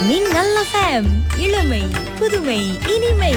நீங்கள் FM இளமை புதுமை இனிமை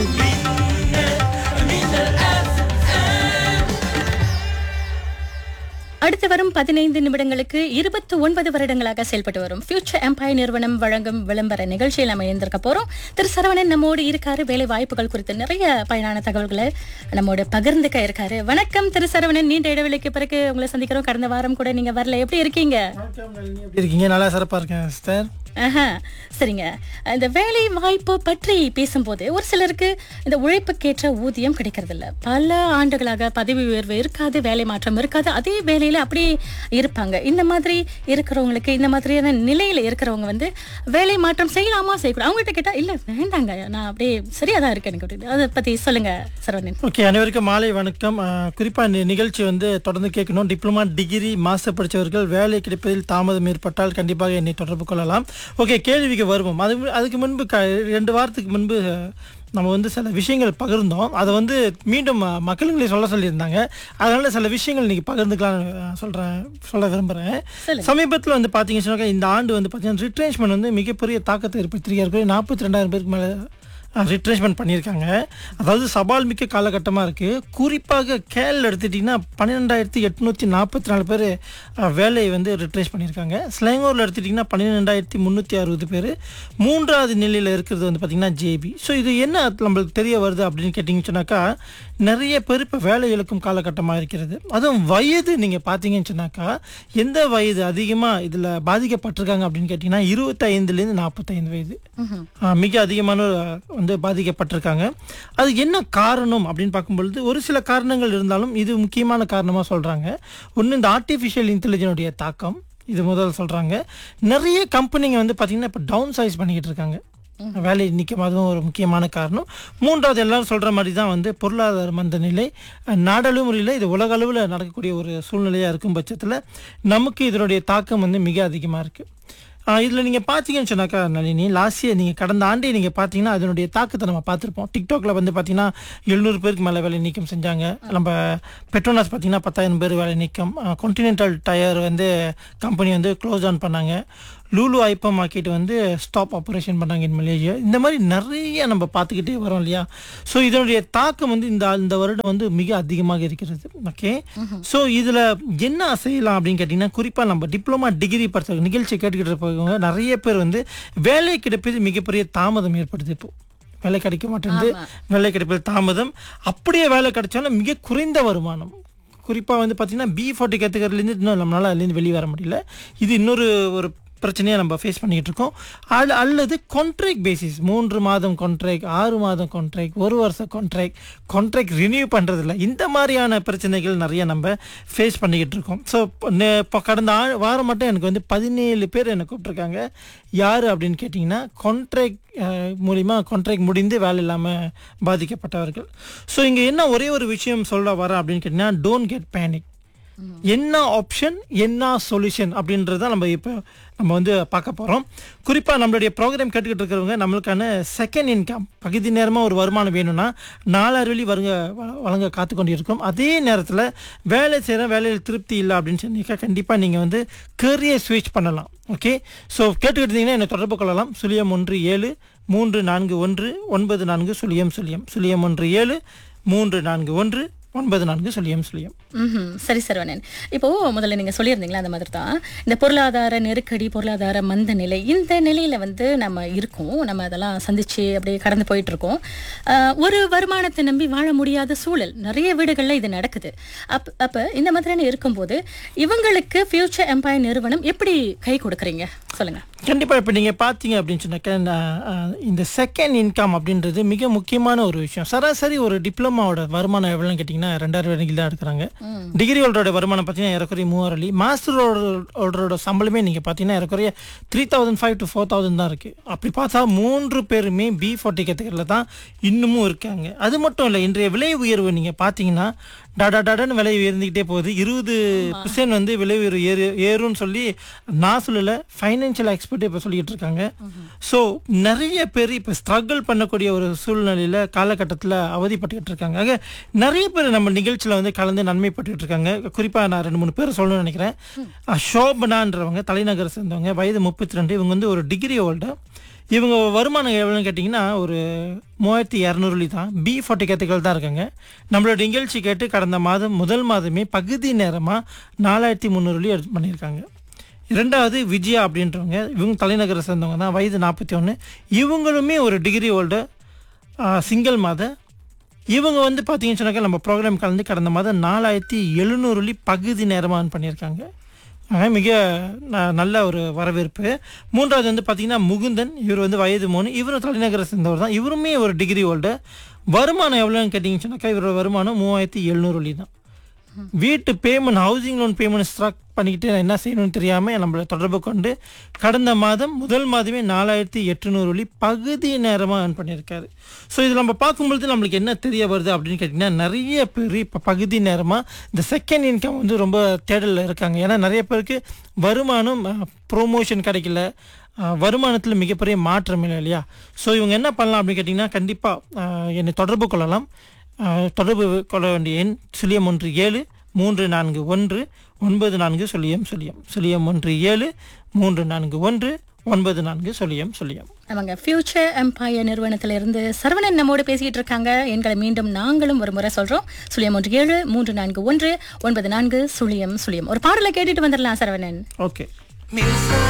அடுத்து வரும் பதினைந்து நிமிடங்களுக்கு இருபத்தி ஒன்பது வருடங்களாக செயல்பட்டு வரும் ஃபியூச்சர் எம்பையர் நிறுவனம் வழங்கும் விளம்பர நிகழ்ச்சியில் நம்ம இருந்திருக்க போறோம் திரு சரவணன் நம்மோடு இருக்காரு வேலை வாய்ப்புகள் குறித்து நிறைய பயனான தகவல்களை நம்மோடு பகிர்ந்துக்க இருக்காரு வணக்கம் திரு சரவணன் நீண்ட இடைவெளிக்கு பிறகு உங்களை சந்திக்கிறோம் கடந்த வாரம் கூட நீங்க வரல எப்படி இருக்கீங்க எப்படி இருக்கீங்க நல்லா சிறப்பா இருக்கேன் சிஸ்டர் ஆஹா, சரிங்க இந்த வேலை வாய்ப்பு பற்றி பேசும்போது ஒரு சிலருக்கு இந்த உழைப்புக்கேற்ற ஊதியம் கிடைக்கிறதில்ல பல ஆண்டுகளாக பதவி உயர்வு இருக்காது வேலை மாற்றம் இருக்காது அதே வேலையில அப்படியே இருப்பாங்க இந்த மாதிரி இருக்கிறவங்களுக்கு இந்த மாதிரியான நிலையில இருக்கிறவங்க வந்து வேலை மாற்றம் செய்யலாமா செய்யக்கூடாது அவங்ககிட்ட கேட்டா இல்ல வேண்டாங்க நான் அப்படியே சரியா தான் இருக்கேன் எனக்கு அப்படின்னு அதை பத்தி சொல்லுங்க சரவணன் ஓகே அனைவருக்கும் மாலை வணக்கம் அஹ், குறிப்பா இந்த நிகழ்ச்சி வந்து தொடர்ந்து கேட்கணும் டிப்ளமா டிகிரி மாஸ்டர் படித்தவர்கள் வேலை கிடைப்பதில் தாமதம் ஏற்பட்டால் கண்டிப்பாக என்னை தொடர்பு கொள்ளலாம் ஓகே கேள்விக்கு வருவோம் அது அதுக்கு முன்பு க ரெண்டு வாரத்துக்கு முன்பு அஹ், நம்ம வந்து சில விஷயங்கள் பகிர்ந்தோம் அதை வந்து மீண்டும் அஹ், மக்களுங்களே சொல்ல சொல்லியிருந்தாங்க அதனால சில விஷயங்கள் இன்னைக்கு பகிர்ந்துக்கலாம்னு சொல்றேன் சொல்ல விரும்புறேன் சொல்லுங்க. சமீபத்தில் வந்து பார்த்தீங்கன்னு சொன்னாக்கா இந்த ஆண்டு வந்து பார்த்தீங்கன்னா ரிட்ரேஷ்மெண்ட் வந்து மிகப்பெரிய தாக்கத்தை ஏற்படுத்தியிருக்காரு நாற்பத்தி ரெண்டாயிரம் பேருக்கு மேலே ரிட்ரேஷ்மெண்ட் பண்ணியிருக்காங்க அதாவது சவால் மிக்க காலகட்டமாக இருக்குது குறிப்பாக கேரள எடுத்துட்டிங்கன்னா பன்னிரெண்டாயிரத்தி எட்நூற்றி நாற்பத்தி நாலு பேர் வேலையை வந்து ரிட்ரேஷ் பண்ணியிருக்காங்க ஸ்லேங்கூரில் எடுத்துட்டிங்கன்னா பன்னிரெண்டாயிரத்தி முந்நூற்றி அறுபது பேர் மூன்றாவது நிலையில் இருக்கிறது வந்து பார்த்திங்கன்னா ஜேபி ஸோ இது என்ன நம்மளுக்கு தெரிய வருது அப்படின்னு கேட்டிங்கன்னு சொன்னாக்கா நிறைய பேர் இப்போ வேலை இழக்கும் காலகட்டமாக இருக்கிறது அதுவும் வயது நீங்கள் பார்த்தீங்கன்னு சொன்னாக்கா எந்த வயது அதிகமாக இதில் பாதிக்கப்பட்டிருக்காங்க அப்படின்னு கேட்டிங்கன்னா இருபத்தைந்துலேருந்து நாற்பத்தைந்து வயது ஆ, மிக அதிகமான அஹ், வந்து பாதிக்கப்பட்டிருக்காங்க அது என்ன காரணம் அப்படின்னு பார்க்கும்பொழுது ஒரு சில காரணங்கள் இருந்தாலும் இது முக்கியமான காரணமாக சொல்கிறாங்க ஒன்று இந்த ஆர்டிஃபிஷியல் இன்டெலிஜென்னுடைய தாக்கம் இது முதல்ல சொல்கிறாங்க நிறைய கம்பெனிங்க வந்து பார்த்திங்கன்னா இப்போ டவுன் சைஸ் பண்ணிக்கிட்டு இருக்காங்க வேலை நிற்கும் அதுவும் ஒரு முக்கியமான காரணம் மூன்றாவது எல்லாரும் சொல்கிற மாதிரி தான் வந்து பொருளாதார மந்த நிலை அஹ், நாடளவுமுறையில் இது உலக அளவில் நடக்கக்கூடிய ஒரு சூழ்நிலையாக இருக்கும் பட்சத்தில் நமக்கு இதனுடைய தாக்கம் வந்து மிக அதிகமாக இருக்குது இதில் நீங்கள் பார்த்தீங்கன்னு சொன்னாக்கா நளினி லாஸ்ட் இயர் நீங்கள் கடந்த ஆண்டே நீங்கள் பார்த்தீங்கன்னா அதனுடைய தாக்கத்தை நம்ம பார்த்துருப்போம் டிக்டாக்ல வந்து பார்த்தீங்கன்னா எழுநூறு பேருக்கு மேலே வேலை நீக்கம் செஞ்சாங்க நம்ம பெட்ரோனாஸ் பார்த்தீங்கன்னா பத்தாயிரம் பேர் வேலை நீக்கம் கான்டினென்டல் டயர் வந்து கம்பெனி வந்து க்ளோஸ் ஆன் பண்ணாங்க லூலு ஐப்பா மார்க்கெட் வந்து ஸ்டாப் ஆப்ரேஷன் பண்ணாங்க இன் மலேசியா இந்த மாதிரி நிறைய நம்ம பார்த்துக்கிட்டே வரோம் இல்லையா ஸோ இதனுடைய தாக்கம் வந்து இந்த இந்த வருடம் வந்து மிக அதிகமாக இருக்கிறது ஓகே ஸோ இதில் என்ன செய்யலாம் அப்படின்னு கேட்டிங்கன்னா குறிப்பாக நம்ம டிப்ளமா டிகிரி படித்த நிகழ்ச்சி கேட்டுக்கிட்டு இருப்பவங்க நிறைய பேர் வந்து வேலை கிடைப்பது மிகப்பெரிய தாமதம் ஏற்படுது இப்போ வேலை கிடைக்க மாட்டேங்குது வேலை கிடைப்பது தாமதம் அப்படியே வேலை கிடைச்சாலும் மிக குறைந்த வருமானம் குறிப்பாக வந்து பார்த்தீங்கன்னா பி ஃபார்ட்டி கேத்துக்கிறதுலேருந்து இன்னும் நம்மளால் அதுலேருந்து வெளியே வர முடியல இது இன்னொரு ஒரு பிரச்சனையை நம்ம ஃபேஸ் பண்ணிக்கிட்டு இருக்கோம் அது அல்லது கான்ட்ராக்ட் பேசிஸ் மூன்று மாதம் கான்ட்ராக்ட் ஆறு மாதம் கான்ட்ராக்ட் ஒரு வருஷம் கான்ட்ராக்ட் கான்ட்ராக்ட் ரினியூ பண்ணுறதில்ல இந்த மாதிரியான பிரச்சனைகள் நிறைய நம்ம ஃபேஸ் பண்ணிக்கிட்டு இருக்கோம் ஸோ இப்போ கடந்த ஆ வாரம் மட்டும் எனக்கு வந்து பதினேழு பேர் என்னை கூப்பிட்ருக்காங்க யார் அப்படின்னு கேட்டிங்கன்னா கான்ட்ராக்ட் மூலிமா கான்ட்ராக்ட் முடிந்து வேலை இல்லாமல் பாதிக்கப்பட்டவர்கள் ஸோ இங்கே என்ன ஒரே ஒரு விஷயம் சொல்ல வரேன் அப்படின்னு கேட்டிங்கன்னா டோன்ட் கெட் பேனிக் என்ன ஆப்ஷன் என்ன சொல்யூஷன் அப்படின்றத நம்ம இப்போ நம்ம வந்து பார்க்க போகிறோம் குறிப்பாக நம்மளுடைய ப்ரோக்ராம் கேட்டுக்கிட்டு இருக்கிறவங்க நம்மளுக்கான செகண்ட் இன்கம் பகுதி நேரமாக ஒரு வருமானம் வேணும்னா நாலாயிரம் வழி வருங்க வ- வழங்க காத்து கொண்டு இருக்கோம் அதே நேரத்தில் வேலை செய்கிற வேலையில் திருப்தி இல்லை அப்படின்னு சொன்னீங்க கண்டிப்பாக நீங்கள் வந்து கரியர் ஸ்விட்ச் பண்ணலாம் ஓகே ஸோ கேட்டுக்கிட்டு இருந்தீங்கன்னா என்னை தொடர்பு கொள்ளலாம் சுழியம் ஒன்று ஏழு மூன்று நான்கு ஒன்று ஒன்பது நான்கு சுழியம் சுழியம் சுழியம் ஒன்று ஏழு மூன்று நான்கு ஒன்று ஒன்பது நான்கு சுழியம் சுழியம் ம்ஹும். சரி சரவணன் இப்போ முதல்ல நீங்க சொல்லியிருந்தீங்களா அந்த மாதிரி தான் இந்த பொருளாதார நெருக்கடி பொருளாதார மந்த நிலை இந்த நிலையில வந்து நம்ம இருக்கோம் நம்ம அதெல்லாம் சந்திச்சு அப்படியே கடந்து போயிட்டு இருக்கோம் ஆஹ், ஒரு வருமானத்தை நம்பி வாழ முடியாத சூழல் நிறைய வீடுகள்ல இது நடக்குது அப் அப்ப இந்த மாதிரியான இருக்கும்போது இவங்களுக்கு ஃபியூச்சர் எம்பையர் நிறுவனம் எப்படி கை கொடுக்குறீங்க சொல்லுங்க கண்டிப்பாக இப்போ நீங்கள் பார்த்தீங்க அப்படின்னு சொன்னாக்க நான், அஹ், இந்த செகண்ட் இன்கம் அப்படின்றது மிக முக்கியமான ஒரு விஷயம் சராசரி ஒரு டிப்ளமாவோட வருமானம் எவ்வளோன்னு கேட்டிங்கன்னா ரெண்டாயிரம் வரைக்கும் தான் எடுக்கிறாங்க டிகிரி ஹோல்டரோட வருமானம் பார்த்தீங்கன்னா ஏறக்குறைய மூவாயிரம் வழி மாஸ்டர் ஹோல்டரோட சம்பளமே நீங்கள் பார்த்தீங்கன்னா ஏறக்குறைய three thousand five to four thousand தான் இருக்குது அப்படி பார்த்தா மூன்று பேருமே பி ஃபார்ட்டி கேட்டகரியில் தான் இன்னமும் இருக்காங்க அது மட்டும் இல்லை இன்றைய விலை உயர்வு நீங்கள் பார்த்தீங்கன்னா டாடா டாடான்னு விலை உயர்ந்துக்கிட்டே போகுது இருபது பர்சன்ட் வந்து விலை உயர்வு ஏறு ஏறும்னு சொல்லி நான் சொல்லலை ஃபைனான்சியல் எக்ஸ்பர்ட் இப்போ சொல்லிட்டு இருக்காங்க ஸோ நிறைய பேர் இப்போ ஸ்ட்ரகிள் பண்ணக்கூடிய ஒரு சூழ்நிலையில் காலகட்டத்தில் அவதிப்பட்டுக்கிட்டு இருக்காங்க ஆக நிறைய பேர் நம்ம நிகழ்ச்சியில் வந்து கலந்து நன்மைப்பட்டுக்கிட்டு இருக்காங்க குறிப்பாக நான் ரெண்டு மூணு பேர் சொல்லணும்னு நினைக்கிறேன் அஹ், ஷோபனான்றவங்க தலைநகரை சேர்ந்தவங்க வயது முப்பத்தி ரெண்டு இவங்க வந்து ஒரு டிகிரி ஹோல்டர் இவங்க வருமானம் எவ்வளோன்னு கேட்டிங்கன்னா ஒரு மூவாயிரத்தி இரநூறுலி தான் பி ஃபார்ட்டி கேத்துக்கள் தான் இருக்காங்க நம்மளோட நிகழ்ச்சி கேட்டு கடந்த மாதம் முதல் மாதமே பகுதி நேரமாக நாலாயிரத்தி முந்நூறுலி எடுத்து பண்ணியிருக்காங்க இரண்டாவது விஜயா அப்படின்றவங்க இவங்க தலைநகரை சேர்ந்தவங்க தான் வயது நாற்பத்தி ஒன்று இவங்களுமே ஒரு டிகிரி ஹோல்டர் சிங்கிள் மாத இவங்க வந்து பார்த்தீங்கன்னு சொன்னாக்கா நம்ம ப்ரோக்ராம் கலந்து கடந்த மாதம் நாலாயிரத்தி எழுநூறுலி பகுதி நேரமாக earn பண்ணியிருக்காங்க ஆக மிக ந- நல்ல ஒரு வரவேற்பு மூன்றாவது வந்து பார்த்தீங்கன்னா முகுந்தன் இவர் வந்து வயது மூணு இவரும் தலைநகரை சேர்ந்தவர் தான் இவருமே ஒரு டிகிரி ஹோல்டர் வருமானம் எவ்வளோன்னு கேட்டிங்கன்னு சொன்னாக்கா இவரோட வருமானம் மூவாயிரத்தி எழுநூறு தான் வீட்டு பேமெண்ட் ஹவுசிங் லோன் பேமெண்ட் ஸ்ட்ராக் பண்ணிக்கிட்டு நான் என்ன செய்யணும்னு தெரியாமல் நம்மளை தொடர்பு கொண்டு கடந்த மாதம் முதல் மாதமே நாலாயிரத்தி எட்டுநூறு வழி பகுதி நேரமாக earn பண்ணியிருக்காரு ஸோ இது நம்ம பார்க்கும்பொழுது நம்மளுக்கு என்ன தெரிய வருது அப்படின்னு கேட்டிங்கன்னா நிறைய பேர் இப்போ பகுதி நேரமாக இந்த செகண்ட் இன்கம் வந்து ரொம்ப தேடலில் இருக்காங்க ஏன்னா நிறைய பேருக்கு வருமானம் ப்ரோமோஷன் கிடைக்கல அஹ், வருமானத்தில் மிகப்பெரிய மாற்றம் இல்லை இல்லையா ஸோ இவங்க என்ன பண்ணலாம் அப்படின்னு கேட்டிங்கன்னா கண்டிப்பாக என்னை தொடர்பு கொள்ளலாம் அஹ், தொடர்பு கொள்ள வேண்டிய எண் சுழியம் ஒன்று ஏழு மூன்று நான்கு ஒன்று ஒன்பது நான்கு சுழியம் சுழியம் சுழியம் ஒன்று ஏழு மூன்று நான்கு ஒன்று ஒன்பது நான்கு சுழியம் சுழியம் அவங்க ஃபியூச்சர் எம்பையர் நிறுவனத்திலிருந்து சரவணன் நம்மோடு பேசிட்டு இருக்காங்க எண்களை மீண்டும் நாங்களும் ஒரு முறை சொல்றோம் சுழியம் ஒன்று ஏழு மூன்று நான்கு ஒன்று ஒன்பது நான்கு சுழியம் சுழியம் ஒரு பாடலை கேட்டுட்டு வந்துடலாம் சரவணன் ஓகே